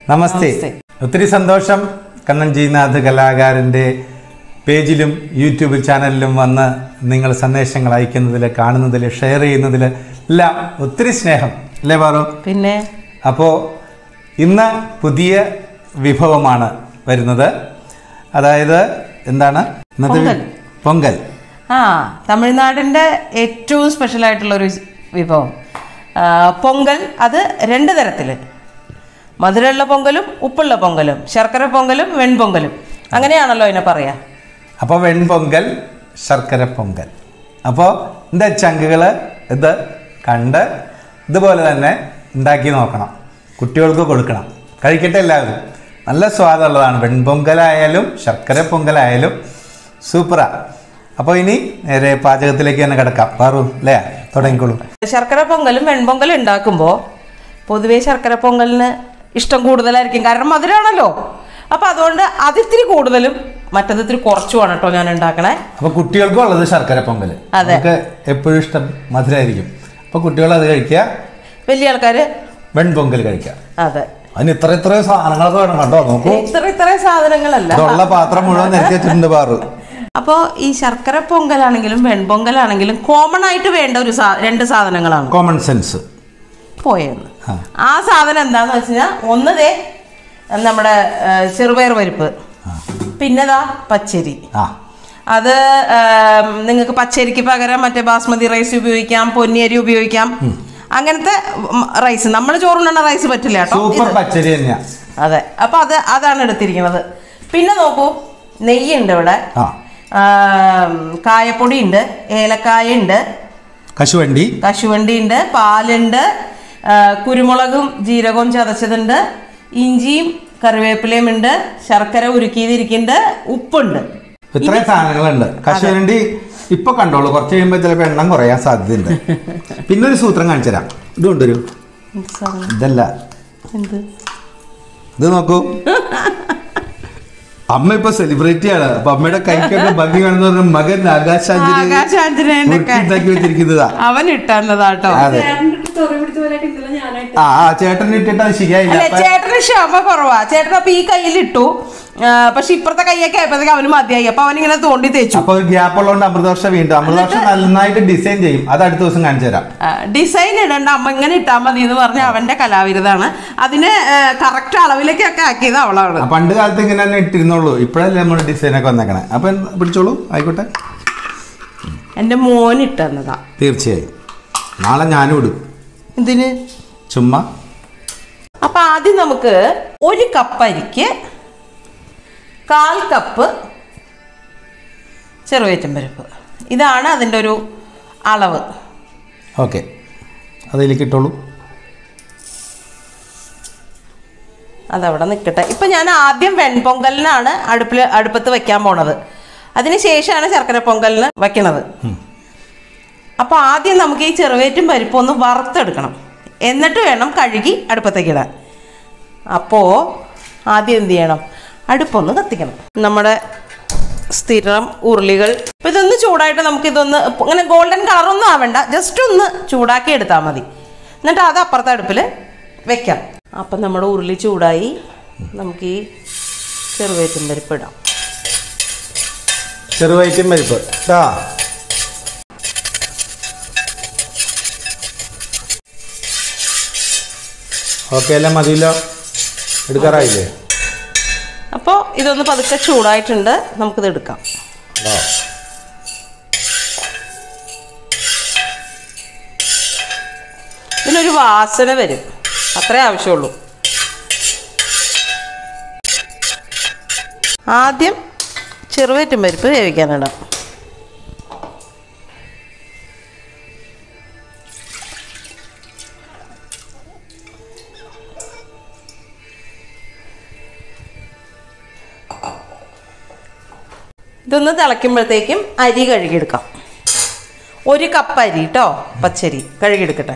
നമസ്തേ നമസ്തേ. ഒത്തിരി സന്തോഷം കണ്ണൻ ജീനാഥ് കലാകാരന്റെ പേജിലും യൂട്യൂബ് ചാനലിലും വന്ന് നിങ്ങൾ സന്ദേശങ്ങൾ അയക്കുന്നതിൽ കാണുന്നതിൽ ഷെയർ ചെയ്യുന്നതിൽ എല്ലാം ഒത്തിരി സ്നേഹം അല്ലേ പാറു പിന്നെ അപ്പോൾ ഇന്ന് പുതിയ വിഭവമാണ് വരുന്നത് അതായത് എന്താണ് ഇന്നത്തെ വി- പൊങ്കൽ. പൊങ്കൽ ആ തമിഴ്നാടിൻ്റെ ഏറ്റവും സ്പെഷ്യൽ ആയിട്ടുള്ള ഒരു വിഭവം ആ, പൊങ്കൽ അത് രണ്ട് തരത്തിൽ മധുരമുള്ള പൊങ്കലും ഉപ്പുള്ള പൊങ്കലും ശർക്കര പൊങ്കലും വെൺപൊങ്കലും അങ്ങനെയാണല്ലോ അതിനെ പറയാ അപ്പോൾ വെൺപൊങ്കൽ ശർക്കര പൊങ്കൽ അപ്പോൾ എൻ്റെ ചങ്കുകൾ ഇത് കണ്ട് ഇതുപോലെ തന്നെ ഉണ്ടാക്കി നോക്കണം കുട്ടികൾക്ക് കൊടുക്കണം കഴിക്കട്ടെ എല്ലാവരും നല്ല സ്വാദുള്ളതാണ് വെൺപൊങ്കലായാലും ശർക്കര പൊങ്കലായാലും സൂപ്പറാ അപ്പോൾ ഇനി നേരെ പാചകത്തിലേക്ക് തന്നെ കിടക്കാം പാറു അല്ലേ തുടങ്ങിക്കോളൂ ശർക്കര പൊങ്കലും വെൺപൊങ്കലും ഉണ്ടാക്കുമ്പോൾ പൊതുവേ ശർക്കര പൊങ്കലിന് ഇഷ്ടം കൂടുതലായിരിക്കും കാരണം മധുരമാണല്ലോ അപ്പം അതുകൊണ്ട് അതിത്തിരി കൂടുതലും മറ്റത് ഇത്തിരി കുറച്ചുമാണ് കേട്ടോ ഞാൻ ഉണ്ടാക്കണേ അപ്പോൾ കുട്ടികൾക്കും ഉള്ളത് ശർക്കര പൊങ്കൽ അതെ. നമുക്ക് എപ്പോഴും ഇഷ്ടം മധുരമായിരിക്കും അപ്പോൾ കുട്ടികൾ അത് കഴിക്കുക വലിയ ആൾക്കാർ വെൺപൊങ്കൽ കഴിക്കുക അതെ അതിന് ഇത്ര ഇത്ര സാധനങ്ങളൊക്കെ വേണം കണ്ടോ നോക്കൂ ഇത്ര ഇത്ര സാധനങ്ങളല്ല ഇതുള്ള പാത്രം മുഴുവൻ നിരത്തി വെച്ചിട്ടുണ്ട് പാറു അപ്പോൾ ഈ ശർക്കര പൊങ്കലാണെങ്കിലും വെൺപൊങ്കലാണെങ്കിലും കോമൺ ആയിട്ട് വേണ്ട ഒരു സാ രണ്ട് സാധനങ്ങളാണ് കോമൺ സെൻസ് പോയെന്ന് ആ. ആ സാധനം എന്താന്ന് വെച്ച് കഴിഞ്ഞാൽ ഒന്ന് ദേ നമ്മുടെ ആ, ചെറുപയർ പരിപ്പ് പിന്നെതാ പച്ചരി ആ അത് നിങ്ങൾക്ക് പച്ചരിക്ക് പകരം മറ്റേ ബാസ്മതി റൈസ് ഉപയോഗിക്കാം പൊന്നിയരി ഉപയോഗിക്കാം അങ്ങനത്തെ റൈസ് നമ്മൾ ചോറുണ്ണുന്ന റൈസ് പറ്റില്ല കേട്ടോ സൂപ്പർ പച്ചരി തന്നെയാ അതെ അപ്പൊ അത് അതാണ് എടുത്തിരിക്കുന്നത് പിന്നെ നോക്കൂ നെയ്യുണ്ട് ഇവിടെ ആ ആം, കായപ്പൊടി ഉണ്ട് ഏലക്കായ ഉണ്ട് കശുവണ്ടി കശുവണ്ടി ഉണ്ട് പാലുണ്ട് ആ, കുരുമുളകും ജീരകവും ചതച്ചതുണ്ട് ഇഞ്ചിയും കറിവേപ്പിലയും ഉണ്ട് ശർക്കര ഉരുക്കിയതിരിക്കുന്നുണ്ട് ഉപ്പുണ്ട് ഇത്രയും സാധനങ്ങളുണ്ട് കശുവണ്ടി ഇപ്പൊ കണ്ടോളൂ കുറച്ച് കഴിയുമ്പോൾ ചിലപ്പോൾ എണ്ണം കുറയാൻ സാധ്യതയുണ്ട് പിന്നെ ഒരു സൂത്രം കാണിച്ചു തരാം ഇത് കൊണ്ടുവരൂ എന്ത് സാധനം? ഇതല്ല എന്ത് ഇത് നോക്കൂ അമ്മ ഇപ്പൊ സെലിബ്രിറ്റി ആണ് അപ്പൊ അമ്മയുടെ കൈക്കൊക്കെ ഭംഗി കാണുന്ന പറഞ്ഞ മകൻ ആകാശാഞ്ജലി ആകാശാഞ്ജലിന്റെ ക- ഉണ്ടാക്കി വെച്ചിരിക്കുന്നതാ അവൻ ഇട്ടന്നതാട്ടോ അതെ ആ ആ ചേട്ടൻ ഇട്ടിട്ട് അത് ശരിയായില്ല അല്ലെ അപ്പൊ ചേട്ടന് ക്ഷമ കുറവാ ചേട്ടൻ അപ്പൊ ഈ കയ്യിൽ ഇട്ടു ആ, പക്ഷെ ഇപ്പുറത്തെ കൈയൊക്കെ ആയപ്പോഴത്തേക്ക് അവന് മതിയായി അപ്പൊ അവൻ ഇങ്ങനെ തോണ്ടി തേച്ചു അപ്പൊ ഒരു ഗ്യാപ്പ് ഉള്ളതുകൊണ്ട് അമൃതവർഷ വീണ്ടും അമൃതവർഷ നന്നായിട്ട് ഡിസൈൻ ചെയ്യും അത് അടുത്ത ദിവസം കാണിച്ചു തരാം ഡിസൈൻ ഇടണ്ട അമ്മ ഇങ്ങനെ ഇട്ടാ മതി എന്ന് പറഞ്ഞ അവന്റെ കലാവിരുതാണ് അതിന് കറക്റ്റ് അളവിലേക്കൊക്കെ ആക്കിയത് അവളാണ് ആ, പണ്ട് കാലത്ത് ഇങ്ങനെ തന്നെ ഇട്ടിരുന്നുള്ളൂ ഇപ്പോഴല്ലേ നമ്മൾ ഡിസൈൻ ഒക്കെ വന്നേക്കണേ അപ്പൊ എന്ത് പിടിച്ചോളൂ ആയിക്കോട്ടെ എന്റെ മോൻ ഇട്ടെന്നതാ തീർച്ചയായും നാളെ ഞാനും ഇടും ഇതിന് ചുമ്മാ അപ്പൊ ആദ്യം നമുക്ക് ഒരു കപ്പ് അരിക്ക് കാൽ കപ്പ് ചെറുവേറ്റം പരിപ്പ് ഇതാണ് അതിൻ്റെ ഒരു അളവ് ഓക്കെ അതിലേക്ക് ഇട്ടോളൂ അതവിടെ നിൽക്കട്ടെ ഇപ്പം ഞാൻ ആദ്യം വെൺപൊങ്കലിനാണ് അടുപ്പിൽ അടുപ്പത്ത് വെക്കാൻ പോണത് അതിന് ശേഷമാണ് ശർക്കര പൊങ്കലിന് വയ്ക്കണത് അപ്പോൾ ആദ്യം നമുക്ക് ഈ ചെറുവേറ്റും പരിപ്പും ഒന്ന് വറുത്തെടുക്കണം എന്നിട്ട് വേണം കഴുകി അടുപ്പത്തേക്ക് ഇടാൻ അപ്പോൾ ആദ്യം എന്ത് ചെയ്യണം അടുപ്പൊന്ന് കത്തിക്കണം നമ്മുടെ സ്ഥിരം ഉരുളികൾ ഇപ്പം ഇതൊന്ന് ചൂടായിട്ട് നമുക്കിതൊന്ന് ഇങ്ങനെ ഗോൾഡൻ കളറൊന്നും ആവണ്ട ജസ്റ്റ് ഒന്ന് ചൂടാക്കി എടുത്താൽ മതി എന്നിട്ട് അത് അപ്പുറത്തെ അടുപ്പിൽ വെക്കാം അപ്പം നമ്മുടെ ഉരുളി ചൂടായി നമുക്ക് ഈ ചെറുവേറ്റും പരിപ്പ് ഇടാം ചെറുവയറ്റും പരിപ്പ് ആ ഓക്കെ അല്ലേ മതിയല്ലോ എടുക്കാറായില്ലേ അപ്പോൾ ഇതൊന്ന് പതുക്കെ ചൂടായിട്ടുണ്ട് നമുക്കിത് എടുക്കാം ആ. ഇതിനൊരു വാസന വരും അത്രേ ആവശ്യമുള്ളൂ ആദ്യം ചെറുവേറ്റും പരിപ്പ് വേവിക്കാനിടാം ഇതൊന്ന് തിളയ്ക്കുമ്പോഴത്തേക്കും അരി കഴുകിയെടുക്കാം ഒരു കപ്പ് അരി കേട്ടോ പച്ചരി കഴുകിയെടുക്കട്ടെ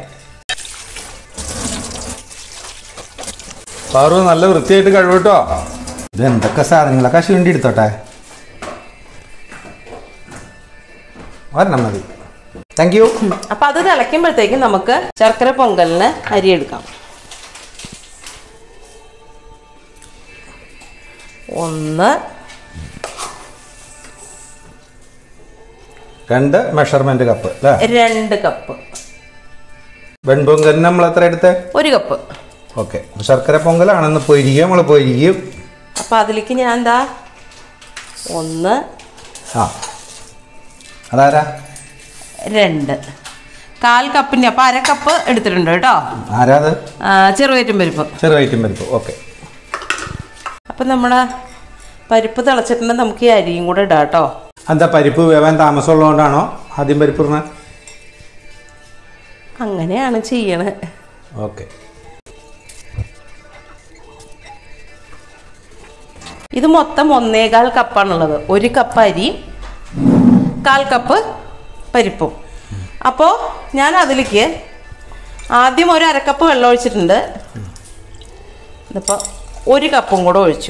പാറു നല്ല വൃത്തിയായിട്ട് കഴിവട്ടോ ഇത് എന്തൊക്കെ സാധനങ്ങളാ കശുവണ്ടി എടുത്തോട്ടെ ഒരെണ്ണം മതി താങ്ക് യു അപ്പൊ അത് തിളയ്ക്കുമ്പോഴത്തേക്കും നമുക്ക് ശർക്കര പൊങ്കലിന് അരി എടുക്കാം ഒന്ന് രണ്ട് മെഷർമെന്റ് കപ്പ് അല്ലേ രണ്ട് കപ്പ് വെൺപൊങ്കലിന് നമ്മൾ എത്ര എടുത്തേ ഒരു കപ്പ് ഓക്കെ ശർക്കര പൊങ്കലാണെന്ന് പൊരിക്കും നമ്മൾ പൊരിക്കും അപ്പോൾ അതിലേക്ക് ഞാൻ എന്താ ഒന്ന് ആ അതാരാ രണ്ട് കാൽ കപ്പിൻ്റെ അപ്പോൾ അര കപ്പ് എടുത്തിട്ടുണ്ട് കേട്ടോ ആരാ അത് ആ, ചെറുപയറ്റും പരിപ്പ് ചെറുവയറ്റും പരിപ്പ് ഓക്കെ അപ്പം നമ്മുടെ പരിപ്പ് തിളച്ചിട്ടുണ്ടെങ്കിൽ നമുക്ക് ഈ അരിയും കൂടെ ഇടാം കേട്ടോ എന്താ പരിപ്പ് വേവാൻ താമസമുള്ളതുകൊണ്ടാണോ ആദ്യം പരിപ്പ് ഇടണേ അങ്ങനെയാണ് ചെയ്യണത് ഓക്കെ ഇത് മൊത്തം ഒന്നേകാൽ കപ്പാണുള്ളത് ഒരു കപ്പ് അരി കാൽ കപ്പ് പരിപ്പും അപ്പോൾ ഞാൻ അതിലേക്ക് ആദ്യം ഒരു അരക്കപ്പ് വെള്ളം ഒഴിച്ചിട്ടുണ്ട് ഇതിപ്പോൾ ഒരു കപ്പും കൂടെ ഒഴിച്ചു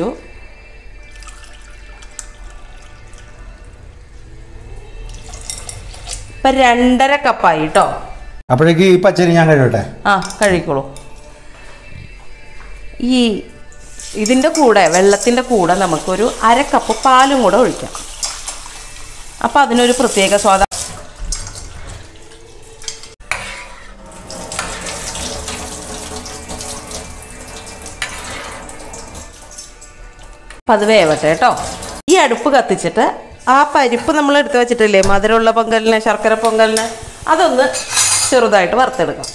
ഇപ്പം രണ്ടര കപ്പായി കേട്ടോ അപ്പോഴേക്ക് ഈ പച്ചരി ഞാൻ കഴിവട്ടെ ആ കഴിക്കോളൂ ഈ ഇതിൻ്റെ കൂടെ വെള്ളത്തിൻ്റെ കൂടെ നമുക്കൊരു അര കപ്പ് പാലും കൂടെ ഒഴിക്കാം അപ്പോൾ അതിനൊരു പ്രത്യേക സ്വാദ അപ്പം അത് വേവട്ടെ കേട്ടോ ഈ അടുപ്പ് കത്തിച്ചിട്ട് ആ പരിപ്പ് നമ്മൾ എടുത്ത് വെച്ചിട്ടില്ലേ മധുരമുള്ള പൊങ്കലിന് ശർക്കര പൊങ്കലിന് അതൊന്ന് ചെറുതായിട്ട് വറുത്തെടുക്കാം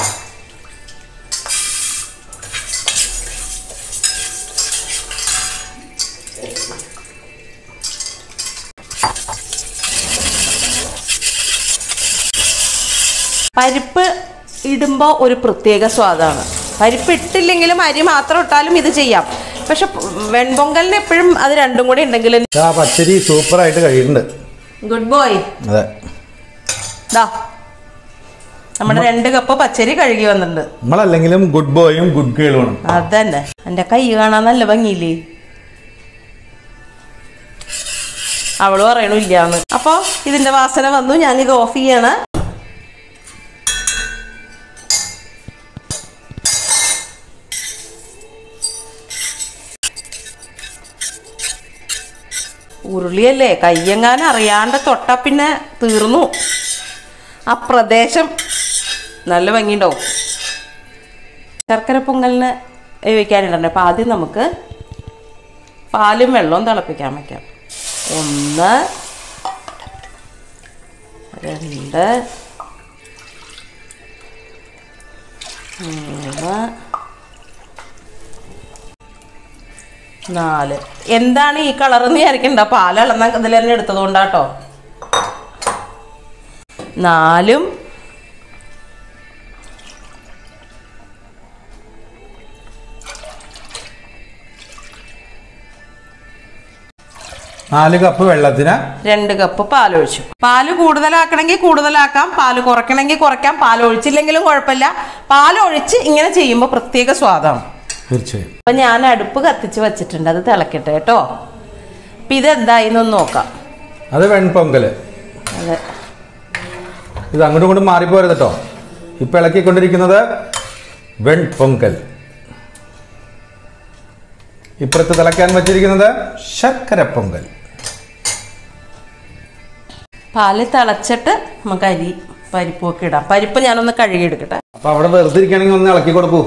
പരിപ്പ് ഇടുമ്പോൾ ഒരു പ്രത്യേക സ്വാദാണ് പരിപ്പ് ഇട്ടില്ലെങ്കിലും അരി മാത്രം ഇട്ടാലും ഇത് ചെയ്യാം പക്ഷെ വെൺപൊങ്കലിന് എപ്പോഴും അത് രണ്ടും കൂടി ഉണ്ടെങ്കിൽ ആ പച്ചരി സൂപ്പറായിട്ട് കഴിയുന്നുണ്ട് ഗുഡ് ബോയ് അതെ ദാ നമ്മുടെ രണ്ട് കപ്പ് പച്ചരി കഴുകി വന്നിട്ടുണ്ട് നമ്മളല്ലെങ്കിലും ഗുഡ് ബോയും ഗുഡ് ഗേളുമാണ് അതന്നെ എൻ്റെ കൈ കാണാൻ നല്ല ഭംഗിയില്ലേ അവള് പറയണു ഇല്ലാന്ന് അപ്പൊ ഇതിന്റെ വാസന വന്നു ഞാനിത് ഓഫ് ചെയ്യാണ് ഉരുളിയല്ലേ കയ്യെങ്ങാനും അറിയാണ്ട് തൊട്ടാ പിന്നെ തീർന്നു ആ പ്രദേശം നല്ല ഭംഗിയുണ്ടാവും ശർക്കര പൊങ്കലിന് വേവിക്കാനിടണ്ടേ അപ്പം ആദ്യം നമുക്ക് പാലും വെള്ളവും തിളപ്പിക്കാൻ വയ്ക്കാം ഒന്ന് രണ്ട് മൂന്ന് നാല് എന്താണ് ഈ കളർ എന്ന് വിചാരിക്കണ്ട പാൽ ഇളന്ന ഇതിൽ തന്നെ എടുത്തതുകൊണ്ടാട്ടോ നാലും നാല് കപ്പ് വെള്ളത്തിന് രണ്ട് കപ്പ് പാലൊഴിച്ചു പാല് കൂടുതലാക്കണമെങ്കിൽ കൂടുതലാക്കാം പാല് കുറയ്ക്കണമെങ്കിൽ കുറയ്ക്കാം പാൽ ഒഴിച്ചില്ലെങ്കിലും കുഴപ്പമില്ല പാലൊഴിച്ച് ഇങ്ങനെ ചെയ്യുമ്പോൾ പ്രത്യേക സ്വാദാണ് തീർച്ചയായും അപ്പൊ ഞാൻ അടുപ്പ് കത്തിച്ച് വെച്ചിട്ടുണ്ട് അത് തിളക്കട്ടെ കേട്ടോ അപ്പൊ ഇതെന്തായി എന്നൊന്ന് നോക്കാം അത് വെൺപൊങ്കല് അതെ ഇത് അങ്ങോട്ടും ഇങ്ങോട്ടും മാറിപ്പോരുത് കേട്ടോ ഇപ്പം ഇളക്കിക്കൊണ്ടിരിക്കുന്നത് വെൺപൊങ്കൽ ഇപ്പുറത്ത് തിളയ്ക്കാൻ വെച്ചിരിക്കുന്നത് ശർക്കര പൊങ്കൽ പാല് തിളച്ചിട്ട് നമുക്ക് അരി പരിപ്പൊക്കെ ഇടാം പരിപ്പ് ഞാനൊന്ന് കഴുകിയെടുക്കട്ടെ അപ്പൊ അവിടെ വെറുതെ ഇരിക്കുകയാണെങ്കിൽ ഒന്ന് ഇളക്കി കൊടുക്കൂ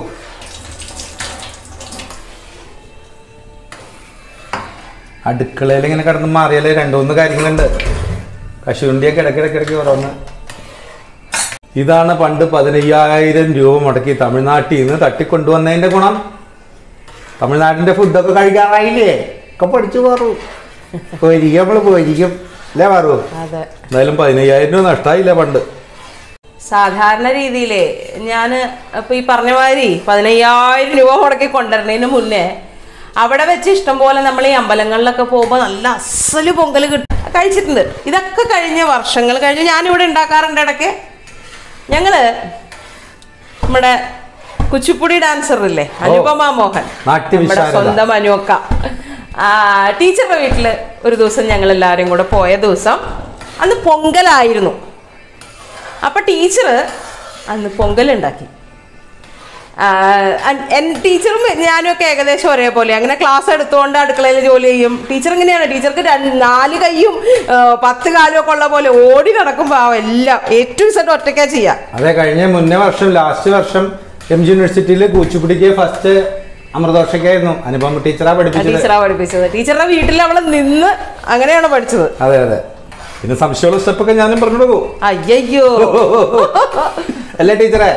അടുക്കളയിൽ ഇങ്ങനെ കിടന്ന് മാറിയാലേ രണ്ടു മൂന്ന് കാര്യങ്ങളുണ്ട് കശുവണ്ടിയൊക്കെ ഇടയ്ക്കിടയ്ക്കിടയ്ക്ക് ഓരോന്ന് ഇതാണ് പണ്ട് പതിനയ്യായിരം രൂപ മുടക്കി തമിഴ്നാട്ടിൽ നിന്ന് തട്ടിക്കൊണ്ടുവന്നതിന്റെ ഗുണം തമിഴ്നാട്ടിന്റെ ഫുഡൊക്കെ കഴിക്കാറായില്ലേ ഒക്കെ പഠിച്ചു മാറൂ പോയിരിക്കും നമ്മള് പോയിരിക്കും അല്ലേ മാറൂ അതെ എന്തായാലും പതിനയ്യായിരം രൂപ നഷ്ടമായില്ല പണ്ട് സാധാരണ രീതിയിലേ ഞാൻ ഇപ്പൊ ഈ പറഞ്ഞ മാതിരി പതിനയ്യായിരം രൂപ മുടക്കി കൊണ്ടുവരുന്നതിന് മുന്നേ അവിടെ വെച്ച് ഇഷ്ടം പോലെ നമ്മൾ ഈ അമ്പലങ്ങളിലൊക്കെ പോകുമ്പോൾ നല്ല അസല് പൊങ്കൽ കിട്ടും കഴിച്ചിട്ടുണ്ട് ഇതൊക്കെ കഴിഞ്ഞ വർഷങ്ങൾ കഴിഞ്ഞ് ഞാനിവിടെ ഉണ്ടാക്കാറുണ്ട് ഇടയ്ക്ക് ഞങ്ങള് നമ്മുടെ കുച്ചിപ്പുടി ഡാൻസർ ഇല്ലേ അനുപമ മോഹൻ നാട്യവിശാരദ. നമ്മുടെ സ്വന്തം അനുവക്ക ആ ടീച്ചറുടെ വീട്ടിൽ ഒരു ദിവസം ഞങ്ങൾ എല്ലാവരും കൂടെ പോയ ദിവസം അന്ന് പൊങ്കലായിരുന്നു അപ്പൊ ടീച്ചർ അന്ന് പൊങ്കൽ ഉണ്ടാക്കി ആ, അൻ- എൻ ടീച്ചറും ഞാനും ഒക്കെ ഏകദേശം ഒരേപോലെ അങ്ങനെ ക്ലാസ് എടുത്തുകൊണ്ട് അടുക്കളയിൽ ജോലി ചെയ്യും ടീച്ചർ ഇങ്ങനെയാണ് ടീച്ചർക്ക് രണ്ട് നാല് കൈയും ആ, പത്ത് കാലും ഒക്കെ ഉള്ള പോലെ ഓടി നടക്കുമ്പോൾ ആ എല്ലാം ഏറ്റവും സെറ്റ് ഒറ്റയ്ക്കാ ചെയ്യാം അതെ കഴിഞ്ഞ മുന്നേ വർഷം ലാസ്റ്റ് വർഷം എം ജി യൂണിവേഴ്സിറ്റിയിൽ കൂച്ചുപിടിക്ക് ഫസ്റ്റ് അമൃതോഷയ്ക്കായിരുന്നു അനുപമ ടീച്ചറാ പഠിപ്പിച്ചത് ടീച്ചറാ പഠിപ്പിച്ചത് ടീച്ചറുടെ വീട്ടിൽ അവള് നിന്ന് അങ്ങനെയാണ് പഠിച്ചത് അതെ അതെ പിന്നെ സംശയമുള്ള സ്റ്റെപ്പൊക്കെ ഞാനും പറഞ്ഞു കൊടുക്കും അയ്യോ അല്ലേ ടീച്ചറെ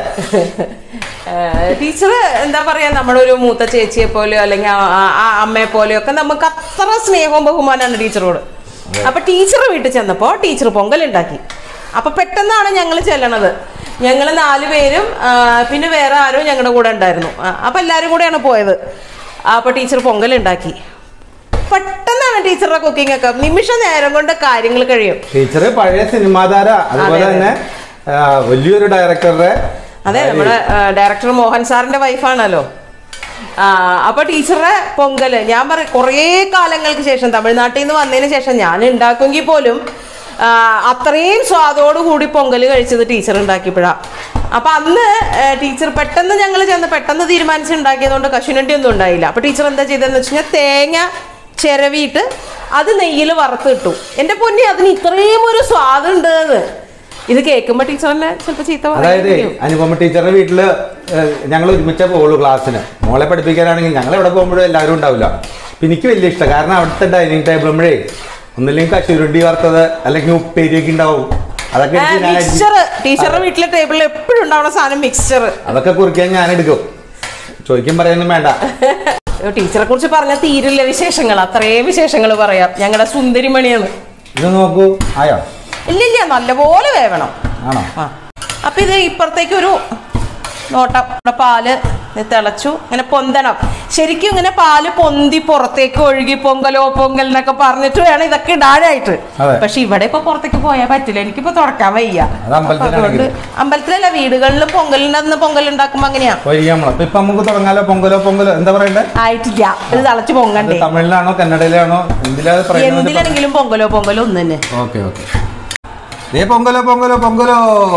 ടീച്ചർ എന്താ പറയാ നമ്മുടെ ഒരു മൂത്ത ചേച്ചിയെ പോലെയോ അല്ലെങ്കിൽ ആ- ആ- ആ അമ്മയെ പോലെയോ ഒക്കെ നമുക്ക് അത്ര സ്നേഹവും ബഹുമാനമാണ് ടീച്ചറോട് അപ്പൊ ടീച്ചർ വീട്ടിൽ ചെന്നപ്പോ ടീച്ചർ പൊങ്കൽ ഉണ്ടാക്കി അപ്പൊ പെട്ടെന്നാണ് ഞങ്ങൾ ചെല്ലണത് ഞങ്ങൾ നാല് പേരും ആ, പിന്നെ വേറെ ആരോ ഞങ്ങളുടെ കൂടെ ഉണ്ടായിരുന്നു ആ, അപ്പൊ എല്ലാരും കൂടെയാണ് പോയത് അപ്പൊ ടീച്ചർ പൊങ്കൽ ഉണ്ടാക്കി പെട്ടെന്നാണ് ടീച്ചറുടെ കുക്കിംഗ് ഒക്കെ നിമിഷ നേരം കൊണ്ട് കാര്യങ്ങൾ കഴിയും ടീച്ചർ പഴയ സിനിമാ താര അതുപോലെ അതെ, തന്നെ ആ, വലിയൊരു ഡയറക്ടറുടെ അതെ നമ്മുടെ ഡയറക്ടർ മോഹൻ സാറിന്റെ വൈഫാണല്ലോ ആ അപ്പൊ ടീച്ചറുടെ പൊങ്കല് ഞാൻ പറയും കുറേ കാലങ്ങൾക്ക് ശേഷം തമിഴ്നാട്ടിൽ നിന്ന് വന്നതിന് ശേഷം ഞാൻ ഉണ്ടാക്കുമെങ്കിൽ പോലും ആ, അത്രയും സ്വാദോടു കൂടി പൊങ്കൽ കഴിച്ചത് ടീച്ചർ ഉണ്ടാക്കിയപ്പോഴാ അപ്പൊ അന്ന് ഏ, ടീച്ചർ പെട്ടെന്ന് ഞങ്ങൾ ചെന്ന് പെട്ടെന്ന് തീരുമാനിച്ച് ഉണ്ടാക്കിയതുകൊണ്ട് കശുനണ്ടി ഒന്നും ഉണ്ടായില്ല അപ്പൊ ടീച്ചർ എന്താ ചെയ്തതെന്ന് വെച്ച് കഴിഞ്ഞാൽ തേങ്ങ ചിരവിയിട്ട് അത് നെയ്യിൽ വറുത്തിട്ടു എൻ്റെ പൊന്നി അതിന് ഇത്രയും ഒരു സ്വാദുണ്ട് എന്ന് ഇത് കേൾക്കുമ്പോ ടീച്ചർ തന്നെ ചിലപ്പോ ചീത്ത അതായത് പറയും അനുപമ ടീച്ചറുടെ വീട്ടില് ഞങ്ങൾ ഒരുമിച്ചേ പോകുള്ളൂ ക്ലാസ്സിന് മോളെ പഠിപ്പിക്കാനാണെങ്കിൽ ഞങ്ങൾ എവിടെ പോകുമ്പോഴും എല്ലാവരും ഉണ്ടാവില്ല അപ്പൊ എനിക്ക് വലിയ ഇഷ്ടം കാരണം അവിടുത്തെ ഡൈനിങ് ടേബിളുമ്പോഴേ ഒന്നില്ലെങ്കിൽ കശുരുണ്ടി വറുത്തത് അല്ലെങ്കിൽ ഉപ്പേരിയൊക്കെ ഉണ്ടാവും അതൊക്കെ എടുത്ത് ഞാൻ അരിഞ്ഞ് മിക്സ്ചർ ടീച്ചറുടെ വീട്ടിലെ ടേബിളിൽ എപ്പോഴും ഉണ്ടാവുന്ന സാധനം മിക്സ്ചർ അതൊക്കെ കുറിക്കാൻ ഞാൻ എടുക്കും ചോദിക്കാൻ പറയാനൊന്നും വേണ്ട ടീച്ചറെ കുറിച്ച് പറഞ്ഞ തീരില്ല വിശേഷങ്ങൾ അത്രയും വിശേഷങ്ങൾ പറയാം ഞങ്ങളുടെ സുന്ദരിമണിയാണ് ഇത് നോക്കൂ ആയോ ഇല്ലില്ല നല്ലപോലെ വേവണം ആണോ ആ അപ്പൊ ഇത് ഇപ്പുറത്തേക്ക് ഒരു നോട്ടം ഇവിടെ പാല് ഇത് തിളച്ചു ഇങ്ങനെ പൊന്തണം ശരിക്കും ഇങ്ങനെ പാല് പൊന്തി പുറത്തേക്ക് ഒഴുകി പൊങ്കലോ പൊങ്കൽ എന്നൊക്കെ പറഞ്ഞിട്ട് വേണം ഇതൊക്കെ ഇടാനായിട്ട് അതെ. പക്ഷെ ഇവിടെ ഇപ്പൊ പുറത്തേക്ക് പോയാൽ പറ്റില്ല എനിക്കിപ്പോ തുറക്കാൻ വയ്യ അത് അമ്പലത്തിലാണെങ്കിൽ. അപ്പൊ അതുകൊണ്ട് അമ്പലത്തിലല്ല വീടുകളിലും പൊങ്കലിന്റെ അന്ന് പൊങ്കൽ ഉണ്ടാക്കുമ്പോ അങ്ങനെയാ ഒഴിയാൻ നമ്മള് അപ്പൊ ഇപ്പൊ നമുക്ക് തുടങ്ങാലോ പൊങ്കലോ പൊങ്കലോ എന്താ പറയണ്ടേ ആയിട്ടില്ല ഇത് തിളച്ച് ഇത് പൊങ്ങണ്ടേ തമിഴിലാണോ കന്നഡയിലാണോ എന്തിലാ പറയുന്നത് എന്തിലാണെങ്കിലും പൊങ്കലോ പൊങ്കലോ ഒന്ന് തന്നെ ഓക്കെ ഓക്കെ ദേ പൊങ്കലോ പൊങ്കലോ പൊങ്കലോ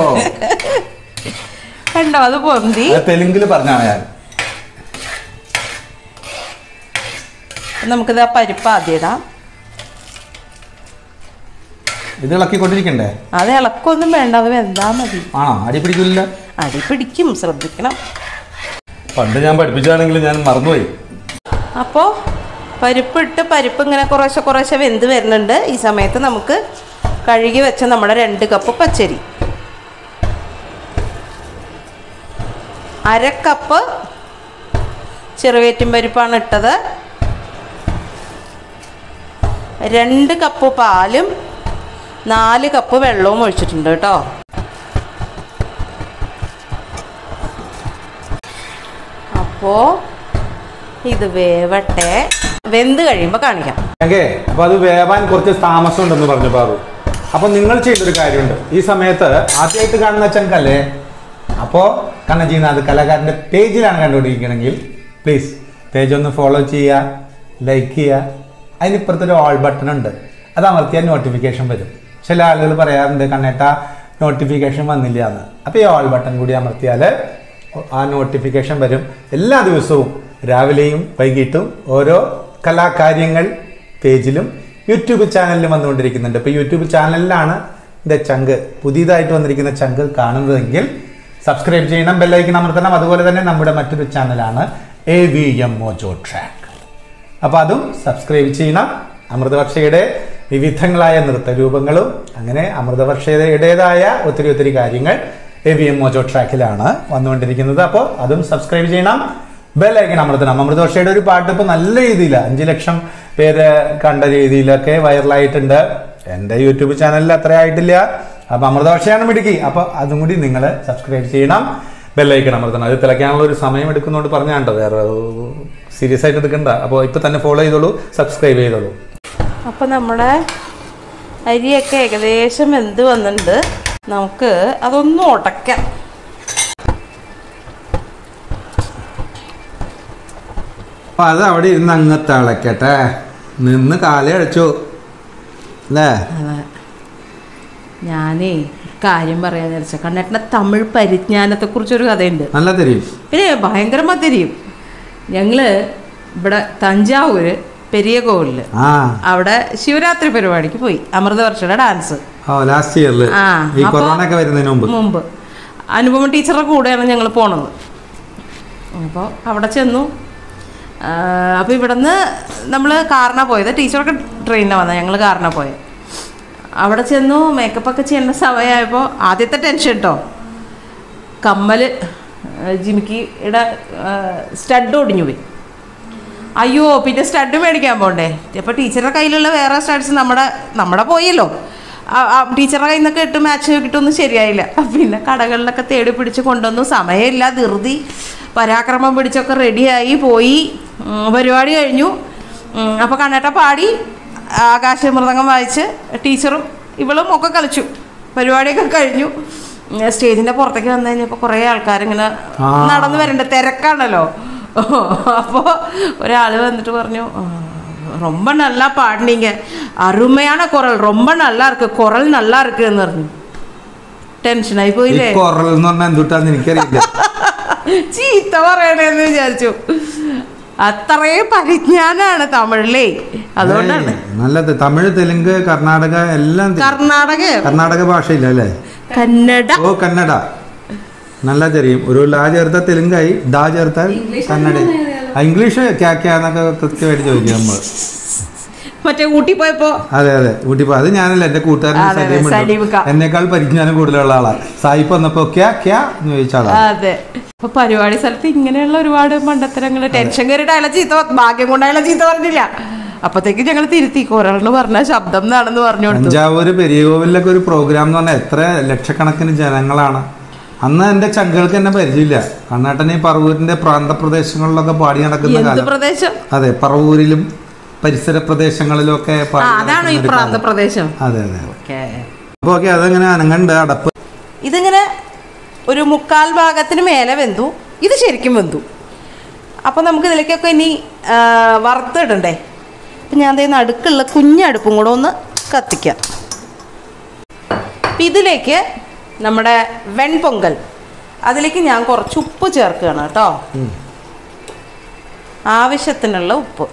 കണ്ടോ അത് പൊന്തി അത് തെലുങ്കിൽ പറഞ്ഞാണ് ഞാൻ നമുക്കിത് ആ പരിപ്പ് ആദ്യം ഇടാം ഇത് ഇളക്കിക്കൊണ്ടിരിക്കണ്ടേ അത് ഇളക്കൊന്നും വേണ്ട അത് വെന്താ മതി ആണോ അടി പിടിക്കില്ല അടി പിടിക്കും ശ്രദ്ധിക്കണം പണ്ട് ഞാൻ പഠിപ്പിച്ചാണെങ്കിൽ ഞാൻ മറന്നുപോയി അപ്പോൾ പരിപ്പിട്ട് പരിപ്പ് ഇങ്ങനെ കുറേശ്ശെ കുറേശ്ശെ വെന്ത് വരുന്നുണ്ട് ഈ സമയത്ത് നമുക്ക് കഴുകി വെച്ച നമ്മുടെ രണ്ട് കപ്പ് പച്ചരി അര കപ്പ് ചെറുവേറ്റും പരിപ്പാണ് ഇട്ടത് രണ്ട് കപ്പ് പാലും നാല് കപ്പ് വെള്ളവും ഒഴിച്ചിട്ടുണ്ട് കേട്ടോ അപ്പോൾ ഇത് വേവട്ടെ വെന്ത് കഴിയുമ്പോൾ കാണിക്കാം ഓക്കെ അപ്പൊ അത് വേവാൻ കുറച്ച് താമസം ഉണ്ടെന്ന് പറഞ്ഞു പാറു അപ്പൊ നിങ്ങൾ ചെയ്തൊരു കാര്യമുണ്ട് ഈ സമയത്ത് ആദ്യമായിട്ട് കാണുന്ന ചങ്കല്ലേ അപ്പോ കണ്ണജീനാഥ് കലാകാരന്റെ പേജിലാണ് കണ്ടുകൊണ്ടിരിക്കണമെങ്കിൽ പ്ലീസ് പേജ് ഒന്ന് ഫോളോ ചെയ്യുക ലൈക്ക് ചെയ്യുക അതിനിപ്പുറത്തൊരു ഓൾ ബട്ടൺ ഉണ്ട് അത് അമർത്തിയാൽ നോട്ടിഫിക്കേഷൻ വരും ചില ആളുകൾ പറയാറുണ്ട് കണ്ണേട്ട നോട്ടിഫിക്കേഷൻ വന്നില്ല എന്ന് അപ്പോൾ ഈ ഓൾ ബട്ടൺ കൂടി അമർത്തിയാൽ ആ നോട്ടിഫിക്കേഷൻ വരും എല്ലാ ദിവസവും രാവിലെയും വൈകിട്ടും ഓരോ കലാകാര്യങ്ങൾ പേജിലും യൂട്യൂബ് ചാനലിലും വന്നുകൊണ്ടിരിക്കുന്നുണ്ട് ഇപ്പോൾ യൂട്യൂബ് ചാനലിലാണ് എൻ്റെ ചങ്ക് പുതിയതായിട്ട് വന്നിരിക്കുന്ന ചങ്ക് കാണുന്നതെങ്കിൽ സബ്സ്ക്രൈബ് ചെയ്യണം ബെല്ലൈക്കൺ അമർത്തണം അതുപോലെ തന്നെ നമ്മുടെ മറ്റൊരു ചാനലാണ് A V M mojo track അപ്പോൾ അതും സബ്സ്ക്രൈബ് ചെയ്യണം അമൃതവർഷയുടെ വിവിധങ്ങളായ നൃത്തരൂപങ്ങളും അങ്ങനെ അമൃതവർഷയുടേതായ ഒത്തിരി ഒത്തിരി കാര്യങ്ങൾ എ വി എം മോജോ ട്രാക്കിലാണ് വന്നുകൊണ്ടിരിക്കുന്നത് അപ്പോൾ അതും സബ്സ്ക്രൈബ് ചെയ്യണം ബെല്ലൈക്കൺ അമൃതണം അമൃതവർഷയുടെ ഒരു പാട്ട് ഇപ്പോൾ നല്ല രീതിയിൽ അഞ്ച് ലക്ഷം പേര് കണ്ട രീതിയിലൊക്കെ വൈറലായിട്ടുണ്ട് എൻ്റെ യൂട്യൂബ് ചാനലിൽ അത്ര ആയിട്ടില്ല അപ്പോൾ അമൃതവർഷയാണ് മിടുക്കി അപ്പോൾ അതും കൂടി നിങ്ങൾ സബ്സ്ക്രൈബ് ചെയ്യണം ബെല്ലൈക്കൺ അമർത്തണം അത് തിളയ്ക്കാനുള്ള ഒരു സമയം എടുക്കുന്നതുകൊണ്ട് പറഞ്ഞാണ്ടോ വേറെ സീരിയസ് ആയിട്ട് എടുക്കണ്ട അപ്പോൾ ഇപ്പൊ തന്നെ ഫോളോ ചെയ്തോളൂ സബ്സ്ക്രൈബ് ചെയ്തോളൂ അപ്പോൾ നമ്മുടെ അരിയൊക്കെ ഏകദേശം വെന്ത് വന്നിട്ടുണ്ട് നമുക്ക് അതൊന്ന് ഉടയ്ക്കാം അപ്പൊ അത് അവിടെ ഇരുന്ന് അങ്ങ് തിളക്കട്ടെ നിന്ന് കാലേ അടിച്ചു അല്ലേ അതെ ഞാനേ കാര്യം പറയാൻ വിചാരിച്ച കണ്ണേട്ടൻ്റെ തമിഴ് പരിജ്ഞാനത്തെക്കുറിച്ചൊരു കഥയുണ്ട് നല്ല തരും പിന്നെ ഭയങ്കരമായി തിരിയും ഞങ്ങള് ഇവിടെ തഞ്ചാവൂര് പെരിയ കോവിലില് ആ അവിടെ ശിവരാത്രി പരിപാടിക്ക് പോയി അമൃതവർഷയുടെ ഡാൻസ് ഓ ലാസ്റ്റ് ഇയറില് ആ, ഈ അപ്പൊ- കൊറോണ ഒക്കെ വരുന്നതിന് മുമ്പ് മുമ്പ് അനുപമ ടീച്ചറുടെ കൂടെയാണ് ഞങ്ങൾ പോണത് അപ്പോൾ അവിടെ ചെന്നു അപ്പോൾ ഇവിടുന്ന് നമ്മൾ കാറിനാണ് പോയത് ടീച്ചറൊക്കെ ട്രെയിനിലാണ് വന്നത് ഞങ്ങൾ കാറിനാണ് പോയത് അവിടെ ചെന്നു മേക്കപ്പ് ഒക്കെ ചെയ്യേണ്ട സമയമായപ്പോൾ ആദ്യത്തെ ടെൻഷൻ കേട്ടോ കമ്മൽ ജിമിക്കിയുടെ സ്റ്റഡ് ഒടിഞ്ഞു പോയി അയ്യോ പിന്നെ സ്റ്റഡ് മേടിക്കാൻ പോണ്ടേ അപ്പോൾ ടീച്ചറുടെ കയ്യിലുള്ള വേറെ സ്റ്റഡ്സ് നമ്മുടെ നമ്മുടെ പോയല്ലോ ആ- ആ ടീച്ചറുടെ കയ്യിൽ നിന്നൊക്കെ ഇട്ട് മാച്ച് കിട്ടൊന്നും ശരിയായില്ല പിന്നെ കടകളിലൊക്കെ തേടി പിടിച്ച് കൊണ്ടുവന്നു സമയമില്ല ധൃതി പരാക്രമം പിടിച്ചൊക്കെ റെഡിയായി പോയി ഉം, പരിപാടി കഴിഞ്ഞു അപ്പോൾ കണ്ണേട്ട പാടി ആകാശമൃതംഗം വായിച്ച് ടീച്ചറും ഇവളും ഒക്കെ കളിച്ചു പരിപാടിയൊക്കെ കഴിഞ്ഞു ഉം, സ്റ്റേജിന്റെ പുറത്തേക്ക് വന്നു കഴിഞ്ഞപ്പോൾ കുറേ ആൾക്കാരിങ്ങനെ ആ. നടന്നു വരണ്ട തിരക്കാണല്ലോ അപ്പോൾ ഒരാൾ വന്നിട്ട് പറഞ്ഞു "ആ, ரொம்ப நல்லா பாடினீங்க அருமையான குரல் ரொம்ப நல்லா இருக்கு குரல் நல்லா இருக்குன்னு പറഞ്ഞു ടെൻഷനായി ഈ പോയില്ലേ കൊറൽ എന്ന് പറഞ്ഞാൽ എന്തുട്ടാന്ന് എനിക്കറിയില്ല ചീത്ത പറയണേന്ന് വിചാരിച്ചു അത്രയും പരിജ്ഞാനാണ് തമിഴിലേ അതുകൊണ്ടാണ് ഏയ്, നല്ലത് തമിഴ് തെലുങ്ക് കർണാടക എല്ലാം തി- കർണാടക കർണാടക ഭാഷയില്ല അല്ലേ കന്നഡ ഓ കന്നഡ നല്ല തെരിയും ഒരു ലാ ചേർത്താൽ തെലുങ്കായി ദാ ചേർത്താൽ കന്നഡ ആ, ഇംഗ്ലീഷ് ക്യാ ക്യാ എന്നൊക്കെ കൃത്യമായിട്ട് ചോദിക്കും നമ്മൾ മറ്റേ ഊട്ടി പോയപ്പോ അതെ അതെ ഊട്ടിപ്പോ അത് ഞാനല്ല എന്റെ കൂട്ടുകാരൻ അതെ, അതെ, സലീം ഉണ്ട്. സലീം ക. എന്നേക്കാൾ പരിജ്ഞാനം കൂടുതലുള്ള ആളാ സായിപ്പ് വന്നപ്പോ ക്യാ ക്യാ എന്ന് ചോദിച്ച ആളാ അതെ അപ്പൊ പരിപാടി സ്ഥലത്ത് ഇങ്ങനെയുള്ള ഒരുപാട് മണ്ടത്തരങ്ങൾ ടെൻഷൻ കയറിയിട്ട് അയാളെ ചീത്ത പ- ഭാഗ്യം കൊണ്ട് അയാളെ ചീത്ത പറഞ്ഞില്ല അപ്പത്തേക്ക് ഞങ്ങൾ തിരുത്തി ഒരാളെന്ന് പറഞ്ഞ ശബ്ദം എന്നാണെന്ന് പറഞ്ഞു കൊടുത്തു തഞ്ചാവൂര് പെരിയകോവിലൊക്കെ ഒരു പ്രോഗ്രാം എന്ന് പറഞ്ഞാൽ എത്ര ലക്ഷക്കണക്കിന് ജനങ്ങളാണ് അന്ന് എന്റെ ചങ്കുകൾക്ക് എന്നെ പരിചയമില്ല കണ്ണാട്ടൻ ഈ പറവൂരിന്റെ പ്രാന്തപ്രദേശങ്ങളിലൊക്കെ പാടി നടക്കുന്ന എന്ത് കാലം പ്രദേശം അതെ പറവൂരിലും പരിസര പ്രദേശങ്ങളിലൊക്കെ ആ പാടി അതാണോ ഈ നടക്കുന്ന ഒരു പ്രാന്ത കാലം. പ്രദേശം അതെ അതെ അതെ ഓക്കേ. അപ്പൊ ഓക്കെ അതങ്ങനെ അനങ്ങണ്ട് അടപ്പ് ഇതിങ്ങനെ ഒരു മുക്കാൽ ഭാഗത്തിന് മേലെ വെന്തു ഇത് ശരിക്കും വെന്തു അപ്പോൾ നമുക്ക് ഇതിലേക്കൊക്കെ ഇനി ആ, വറുത്തിടണ്ടേ അപ്പം ഞാൻ ദേ നടുക്കുള്ള കുഞ്ഞടുപ്പും കൂടെ ഒന്ന് കത്തിക്കാം അപ്പം ഇതിലേക്ക് നമ്മുടെ വെൺപൊങ്കൽ അതിലേക്ക് ഞാൻ കുറച്ച് ഉപ്പ് ചേർക്കുകയാണ് കേട്ടോ ആവശ്യത്തിനുള്ള ഉപ്പ്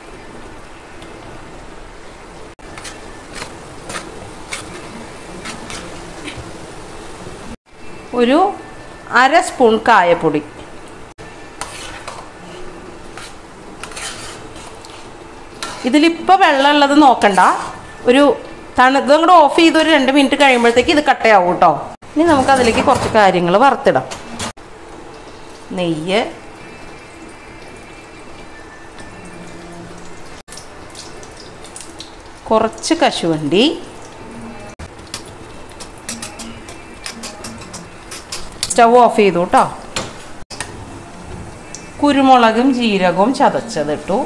ഒരു അര സ്പൂൺ കായപ്പൊടി ഇതിലിപ്പോൾ വെള്ളമുള്ളത് നോക്കണ്ട ഒരു തണു ഇത് അങ്ങോട്ട് ഓഫ് ചെയ്ത് ഒരു രണ്ട് മിനിറ്റ് കഴിയുമ്പോഴത്തേക്ക് ഇത് കട്ടയാവും കേട്ടോ ഇനി നമുക്ക് അതിലേക്ക് കുറച്ച് കാര്യങ്ങൾ വറുത്തിടാം നെയ്യ് കുറച്ച് കശുവണ്ടി സ്റ്റവ് ഓഫ് ചെയ്തു കേട്ടോ കുരുമുളകും ജീരകവും ചതച്ചതിട്ടു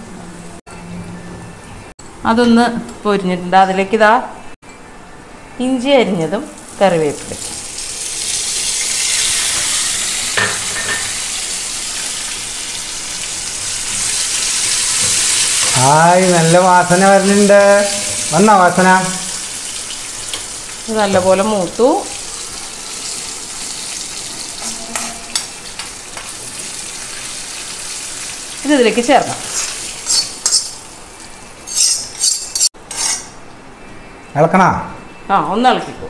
അതൊന്ന് പൊരിഞ്ഞിട്ടുണ്ട് അതിലേക്ക് ഇതാ ഇഞ്ചി അരിഞ്ഞതും കറിവേപ്പില ഹായ് നല്ല വാസന വരുന്നുണ്ട് വന്ന വാസന ഇത് നല്ലപോലെ മൂത്തു ഇത് ഇതിലേക്ക് ചേർക്കാം ഇളക്കണ ആ ഒന്ന് ഇളക്കിക്കോ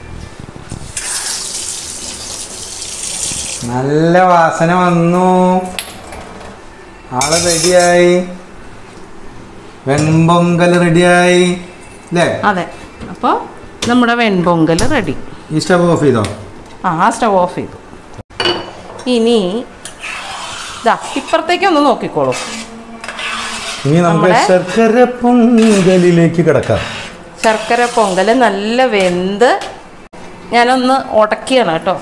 നല്ല വാസന വന്നു ആള് റെഡിയായി വെൺപൊങ്കൽ റെഡിയായി അല്ലേ അതെ അപ്പോൾ നമ്മുടെ വെൺപൊങ്കൽ റെഡി ഈ സ്റ്റവ് ഓഫ് ചെയ്തോ ആ ആ സ്റ്റവ് ഓഫ് ചെയ്തു ഇനി ഇതാ ഇപ്പുറത്തേക്ക് ഒന്ന് നോക്കിക്കോളൂ ഇനി നമുക്ക് നമ്മുടെ- ശർക്കര പൊങ്കലിലേക്ക് കിടക്കാം ശർക്കര പൊങ്കൽ നല്ല വെന്ത് ഞാനൊന്ന് ഉടക്കിയാണ് കേട്ടോ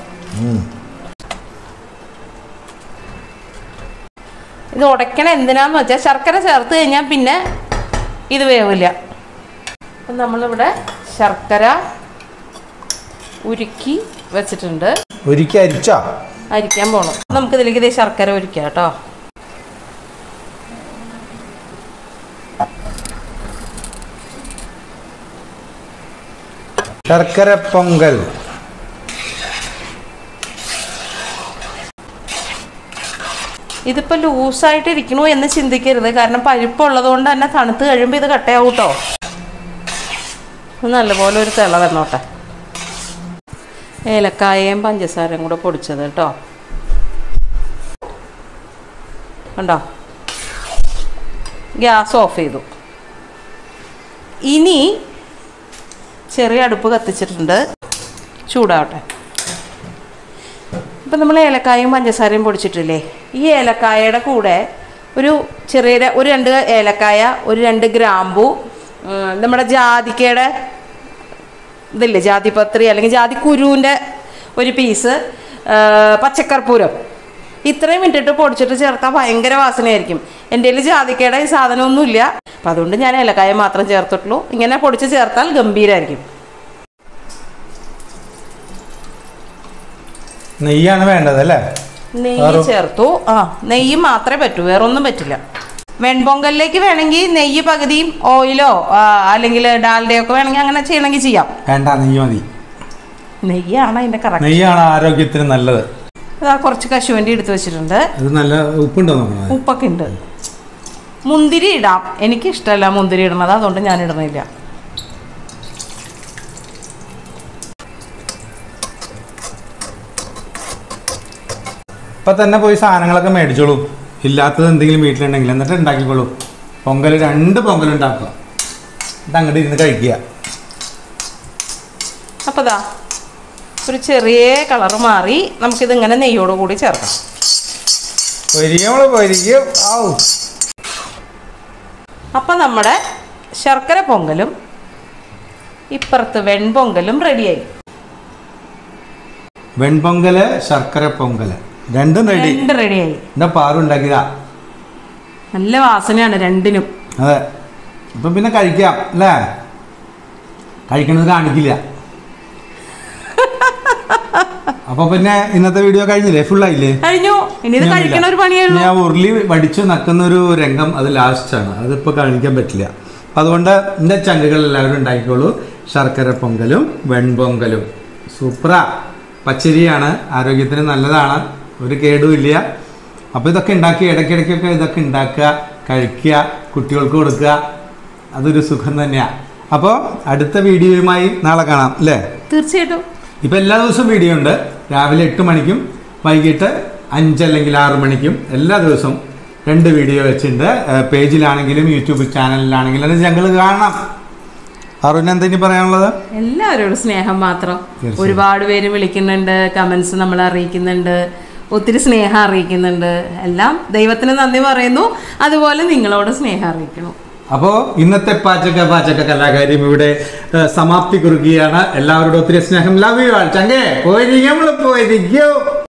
ഇത് ഉടയ്ക്കണ എന്തിനാന്ന് വെച്ചാൽ ശർക്കര ചേർത്ത് കഴിഞ്ഞാൽ പിന്നെ ഇത് വേവില്ല അപ്പം നമ്മളിവിടെ ശർക്കര ഉരുക്കി വെച്ചിട്ടുണ്ട് ഒരിക്കൽ അരിച്ചാ അരിക്കാൻ പോണം നമുക്കിതിലേക്ക് ഇതേ ശർക്കര ഉരുക്കാം കേട്ടോ ശർക്കര പൊങ്കൽ ഇതിപ്പോൾ ലൂസായിട്ട് ഇരിക്കണു എന്ന് ചിന്തിക്കരുത് കാരണം പരിപ്പുള്ളത് കൊണ്ട് തന്നെ തണുത്ത് കഴിയുമ്പോൾ ഇത് കട്ടയാവും കേട്ടോ ഇത് നല്ലപോലെ ഒരു തിള വന്നോട്ടെ ഏലക്കായയും പഞ്ചസാരയും കൂടെ പൊടിച്ചത് കേട്ടോ കണ്ടോ ഗ്യാസ് ഓഫ് ചെയ്തു ഇനി ചെറിയ അടുപ്പ് കത്തിച്ചിട്ടുണ്ട് ചൂടാവട്ടെ ഇപ്പം നമ്മൾ ഏലക്കായും പഞ്ചസാരയും പൊടിച്ചിട്ടില്ലേ ഈ ഏലക്കായയുടെ കൂടെ ഒരു ചെറിയ ര- ഒരു രണ്ട് ഏലക്കായ ഒരു രണ്ട് ഗ്രാമ്പു ഉം, നമ്മുടെ ജാതിക്കയുടെ ഇതില്ലേ ജാതിപത്രി അല്ലെങ്കിൽ ജാതി കുരുവിൻ്റെ ഒരു പീസ് ആ, പച്ചക്കർപ്പൂരം ഇത്രയും ഇട്ടിട്ട് പൊടിച്ചിട്ട് ചേർത്താൽ ഭയങ്കര വാസനയായിരിക്കും എൻ്റെ കയ്യിൽ ജാതിക്കയുടെ ഈ സാധനമൊന്നുമില്ല അപ്പം അതുകൊണ്ട് ഞാൻ ഏലക്കായ മാത്രം ചേർത്തിട്ടുള്ളൂ ഇങ്ങനെ പൊടിച്ച് ചേർത്താൽ ഗംഭീരമായിരിക്കും നെയ്യാണ് വേണ്ടത് അല്ലേ നെയ്യ് വേറെ- ചേർത്തു ആ നെയ്യ് മാത്രമേ പറ്റൂ വേറെ ഒന്നും പറ്റില്ല വെൺപൊങ്കലിലേക്ക് വേണമെങ്കിൽ നെയ്യ് പകുതിയും ഓയിലോ ആ, അല്ലെങ്കിൽ ഡാൽഡയോ ഒക്കെ വേണമെങ്കിൽ അങ്ങനെ ചെയ്യണമെങ്കിൽ ചെയ്യാം വേണ്ട നെയ്യ് മതി നെയ്യാണ് അതിൻ്റെ കറക്റ്റ് നെയ്യാണ് ആരോഗ്യത്തിന് നല്ലത് അതാ കുറച്ച് കശുവണ്ടി എടുത്ത് വെച്ചിട്ടുണ്ട് അത് നല്ല ഉപ്പുണ്ടോ നോക്കണം ഉപ്പൊക്കെ ഉണ്ട് മുന്തിരി ഇടാം എനിക്ക് ഇഷ്ടമല്ല മുന്തിരി ഇടുന്നത് അതുകൊണ്ട് ഞാൻ ഇടുന്നില്ല ഇപ്പൊ തന്നെ പോയി സാധനങ്ങളൊക്കെ മേടിച്ചോളൂ ഇല്ലാത്തത് എന്തെങ്കിലും വീട്ടിലുണ്ടെങ്കിൽ എന്നിട്ട് ഉണ്ടാക്കിക്കോളൂ പൊങ്കൽ രണ്ട് പൊങ്കൽ ഉണ്ടാക്കുക എന്നിട്ട് അങ്ങോട്ട് ഇരുന്ന് കഴിക്കുക അപ്പോൾ ദാ ഒരു ചെറിയ കളറ് മാറി നമുക്കിത് ഇങ്ങനെ നെയ്യോട് കൂടി ചേർക്കാം പൊരിക്കും പൊരിക്കും ഔ അപ്പം നമ്മുടെ ശർക്കര പൊങ്കലും ഇപ്പുറത്ത് വെൺപൊങ്കലും റെഡിയായി വെൺപൊങ്കല് ശർക്കര പൊങ്കല് രണ്ടും റെഡി രണ്ട് റെഡിയായി എന്താ പാറുണ്ടാക്കിയതാ നല്ല വാസനയാണ് രണ്ടിനും അതെ ഇപ്പൊ പിന്നെ കഴിക്കാം അല്ലേ കഴിക്കണത് കാണിക്കില്ല അപ്പൊ പിന്നെ ഇന്നത്തെ വീഡിയോ കഴിഞ്ഞില്ലേ ഫുൾ ആയില്ലേ കഴിഞ്ഞു ഇനി ഇത് ഇനിയൊന്നുമില്ല. കഴിക്കണ ഒരു പണിയേ ഉള്ളൂ ഞാൻ ഉരുളി വടിച്ചു നക്കുന്ന ഒരു രംഗം അത് ലാസ്റ്റ് ആണ് അതിപ്പോ കാണിക്കാൻ പറ്റില്ല അപ്പൊ അതുകൊണ്ട് എന്റെ ചങ്കുകൾ എല്ലാവരും ഉണ്ടാക്കിക്കോളൂ ശർക്കര പൊങ്കലും വെൺപൊങ്കലും സൂപ്പറാ പച്ചരിയാണ് ആരോഗ്യത്തിന് നല്ലതാണ് ഒരു കേടും ഇല്ല അപ്പൊ ഇതൊക്കെ ഉണ്ടാക്കി ഇടയ്ക്കിടയ്ക്കൊക്കെ ഇതൊക്കെ ഉണ്ടാക്കുക കഴിക്കുക കുട്ടികൾക്ക് കൊടുക്കുക അതൊരു സുഖം തന്നെയാ അപ്പോൾ അടുത്ത വീഡിയോയുമായി നാളെ കാണാം അല്ലേ തീർച്ചയായിട്ടും ഇപ്പം എല്ലാ ദിവസവും വീഡിയോ ഉണ്ട് രാവിലെ എട്ട് മണിക്കും വൈകിട്ട് അഞ്ച് അല്ലെങ്കിൽ ആറ് മണിക്കും എല്ലാ ദിവസവും രണ്ട് വീഡിയോ വെച്ചിട്ടുണ്ട് ഏഹ് പേജിലാണെങ്കിലും യൂട്യൂബ് ചാനലിലാണെങ്കിലും അത് ഞങ്ങൾ കാണാം അറുവിന് എന്തെങ്കിലും പറയാനുള്ളത് എല്ലാവരോടും സ്നേഹം മാത്രം തീർച്ചയായും. ഒരുപാട് പേര് വിളിക്കുന്നുണ്ട് കമന്റ്സ് നമ്മൾ അറിയിക്കുന്നുണ്ട് ഒത്തിരി സ്നേഹം അറിയിക്കുന്നുണ്ട് എല്ലാം ദൈവത്തിന് നന്ദി പറയുന്നു അതുപോലെ നിങ്ങളോട് സ്നേഹം അറിയിക്കണം അപ്പോൾ ഇന്നത്തെ പാചക പാചക കലാകാര്യം ഇവിടെ ഏഹ് സമാപ്തി കുറുകയാണ് എല്ലാവരോടും ഒത്തിരി സ്നേഹം ലവ് യു ആൾ ചങ്കേ പോയിരിക്കും പോയിരിക്കും